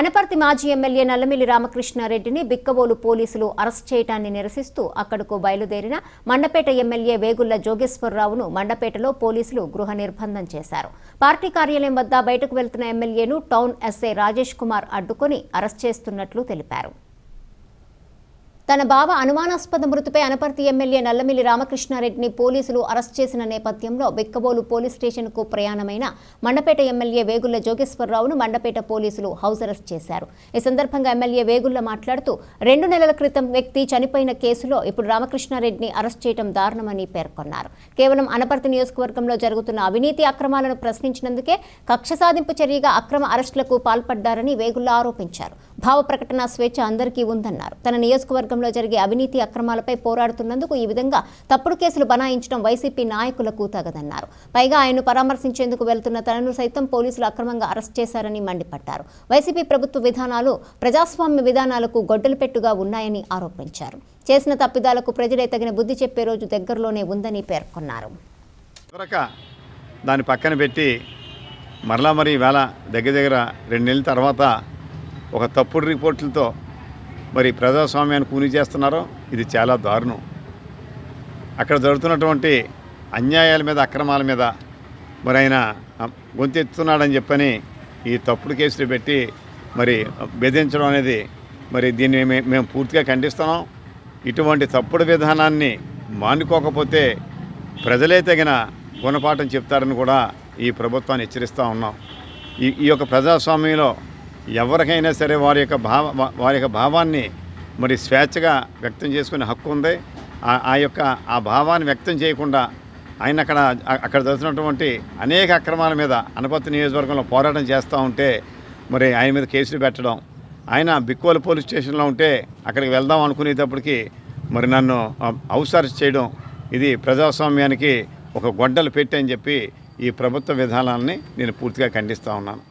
అనపర్తి మాజీ ఎమ్మెల్యే నల్లమిల్లి రామకృష్ణారెడ్డిని బిక్కబోలు పోలీసులు అరెస్ట్ చేయడాన్ని నిరసిస్తూ అక్కడకు బయలుదేరిన మండపేట ఎమ్మెల్యే వేగుళ్ల జోగేశ్వరరావును మండపేటలో పోలీసులు గృహ నిర్బంధం చేశారు పార్టీ కార్యాలయం వద్ద బయటకు వెళ్తున్న ఎమ్మెల్యేను టౌన్ ఎస్ఐ రాజేష్ కుమార్ అడ్డుకొని అరెస్ట్ చేస్తున్నట్లు తెలిపారు తన బావ అనుమానాస్పద మృతిపై అనపర్తి ఎమ్మెల్యే నల్లమిల్లి రామకృష్ణారెడ్డిని పోలీసులు అరెస్ట్ చేసిన నేపథ్యంలో బిక్కబోలు పోలీస్ స్టేషన్కు ప్రయాణమైన మండపేట ఎమ్మెల్యే వేగుళ్ల జోగేశ్వరరావును మండపేట పోలీసులు హౌస్ అరెస్ట్ చేశారు ఈ సందర్భంగా ఎమ్మెల్యే వేగుళ్ల మాట్లాడుతూ రెండు నెలల క్రితం వ్యక్తి చనిపోయిన కేసులో ఇప్పుడు రామకృష్ణారెడ్డిని అరెస్ట్ చేయడం దారుణమని పేర్కొన్నారు కేవలం అనపర్తి నియోజకవర్గంలో జరుగుతున్న అవినీతి అక్రమాలను ప్రశ్నించినందుకే కక్ష సాధింపు చర్యగా అక్రమ అరెస్టులకు పాల్పడ్డారని వేగుళ్ల ఆరోపించారు భావ ప్రకటన స్వేచ్ఛ అందరికీ ఉందన్నారు తన నియోజకవర్గంలో జరిగే అవినీతి అక్రమాలపై పోరాడుతున్నందుకు ఈ విధంగా తప్పుడు కేసులు బనాయించడం వైసీపీ నాయకులకు తగదన్నారు పైగా ఆయన్ను పరామర్శించేందుకు వెళ్తున్న తనను సైతం పోలీసులు అక్రమంగా అరెస్ట్ చేశారని మండిపడ్డారు వైసీపీ ప్రభుత్వ విధానాలు ప్రజాస్వామ్య విధానాలకు గొడ్డలు పెట్టుగా ఉన్నాయని ఆరోపించారు చేసిన తప్పిదాలకు ప్రజలే తగిన బుద్ధి చెప్పే రోజు దగ్గరలోనే ఉందని పేర్కొన్నారు దొరక దాన్ని పక్కన పెట్టి మరలా మరి ఈవేళ దగ్గర దగ్గర రెండు నెలల తర్వాత ఒక తప్పుడు రిపోర్టులతో మరి ప్రజాస్వామ్యాన్ని కూని చేస్తున్నారో ఇది చాలా దారుణం అక్కడ జరుగుతున్నటువంటి అన్యాయాల మీద అక్రమాల మీద మరి ఆయన గొంతెత్తున్నాడని చెప్పని ఈ తప్పుడు కేసులు పెట్టి మరి బెదిరించడం అనేది మరి దీన్ని మే- మేము పూర్తిగా ఖండిస్తున్నాం ఇటువంటి తప్పుడు విధానాన్ని మానుకోకపోతే ప్రజలే తగిన గుణపాఠం చెప్తారని కూడా ఈ ప్రభుత్వాన్ని హెచ్చరిస్తూ ఉన్నాం ఈ ఈ యొక్క ప్రజాస్వామ్యంలో ఎవరికైనా సరే వారి యొక్క భావ వా- వారి యొక్క భావాన్ని మరి స్వేచ్ఛగా వ్యక్తం చేసుకునే హక్కు ఉంది ఆ- ఆ యొక్క ఆ భావాన్ని వ్యక్తం చేయకుండా ఆయన అక్కడ అ- అక్కడ జరుగుతున్నటువంటి అనేక అక్రమాల మీద అనపత్తి నియోజకవర్గంలో పోరాటం చేస్తూ ఉంటే మరి ఆయన మీద కేసులు పెట్టడం ఆయన బిక్కోలు పోలీస్ స్టేషన్లో ఉంటే అక్కడికి వెళ్దాం అనుకునేటప్పటికి మరి నన్ను ఆ, హౌస్ అరెస్ట్ చేయడం ఇది ప్రజాస్వామ్యానికి ఒక గొడ్డలు పెట్టి అని చెప్పి ఈ ప్రభుత్వ విధానాలని నేను పూర్తిగా ఖండిస్తూ ఉన్నాను